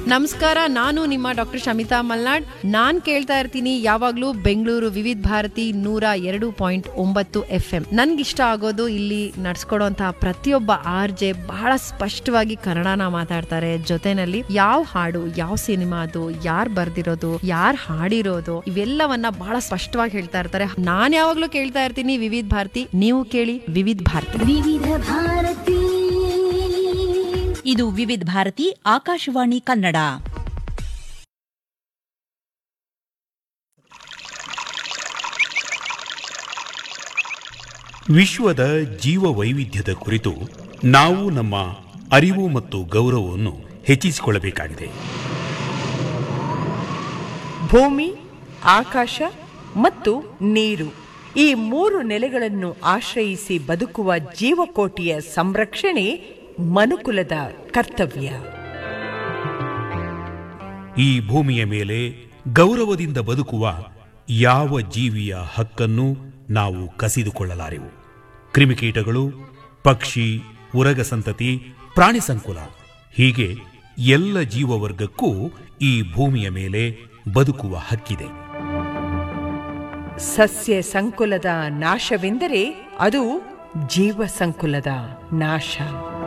ನಮಸ್ಕಾರ ನಾನು ನಿಮ್ಮ ಡಾಕ್ಟರ್ ಶಮಿತಾ ಮಲ್ನಾಡ್ ನಾನ್ ಕೇಳ್ತಾ ಇರ್ತೀನಿ ಯಾವಾಗ್ಲೂ ಬೆಂಗಳೂರು ವಿವಿಧ ಭಾರತಿ ನೂರ ಎರಡು ಪಾಯಿಂಟ್ ಒಂಬತ್ತು ಎಫ್ ಎಂ ನನ್ಗಿಷ್ಟ ಆಗೋದು ಇಲ್ಲಿ ನಡ್ಸ್ಕೊಡುವಂತಹ ಪ್ರತಿಯೊಬ್ಬ ಆರ್ ಜೆ ಬಹಳ ಸ್ಪಷ್ಟವಾಗಿ ಕನ್ನಡನ ಮಾತಾಡ್ತಾರೆ ಜೊತೆನಲ್ಲಿ ಯಾವ ಹಾಡು ಯಾವ ಸಿನಿಮಾ ಅದು ಯಾರು ಬರ್ದಿರೋದು ಯಾರು ಹಾಡಿರೋದು ಇವೆಲ್ಲವನ್ನ ಬಹಳ ಸ್ಪಷ್ಟವಾಗಿ ಹೇಳ್ತಾ ಇರ್ತಾರೆ ನಾನ್ ಯಾವಾಗ್ಲೂ ಕೇಳ್ತಾ ಇರ್ತೀನಿ ವಿವಿಧ ಭಾರತಿ ನೀವು ಕೇಳಿ ವಿವಿಧ ಭಾರತಿ ವಿವಿಧ ಭಾರತಿ ಇದು ವಿವಿಧ ಭಾರತಿ ಆಕಾಶವಾಣಿ ಕನ್ನಡ ವಿಶ್ವದ ಜೀವ ವೈವಿಧ್ಯದ ಕುರಿತು ನಾವು ನಮ್ಮ ಅರಿವು ಮತ್ತು ಗೌರವವನ್ನು ಹೆಚ್ಚಿಸಿಕೊಳ್ಳಬೇಕಾಗಿದೆ ಭೂಮಿ ಆಕಾಶ ಮತ್ತು ನೀರು ಈ ಮೂರು ನೆಲೆಗಳನ್ನು ಆಶ್ರಯಿಸಿ ಬದುಕುವ ಜೀವಕೋಟಿಯ ಸಂರಕ್ಷಣೆ ಮನುಕುಲದ ಕರ್ತವ್ಯ ಈ ಭೂಮಿಯ ಮೇಲೆ ಗೌರವದಿಂದ ಬದುಕುವ ಯಾವ ಜೀವಿಯ ಹಕ್ಕನ್ನು ನಾವು ಕಸಿದುಕೊಳ್ಳಲಾರೆವು ಕ್ರಿಮಿಕೀಟಗಳು ಪಕ್ಷಿ ಉರಗ ಸಂತತಿ ಪ್ರಾಣಿ ಸಂಕುಲ ಹೀಗೆ ಎಲ್ಲ ಜೀವವರ್ಗಕ್ಕೂ ಈ ಭೂಮಿಯ ಮೇಲೆ ಬದುಕುವ ಹಕ್ಕಿದೆ ಸಸ್ಯ ಸಂಕುಲದ ನಾಶವೆಂದರೆ ಅದು ಜೀವ ಸಂಕುಲದ ನಾಶ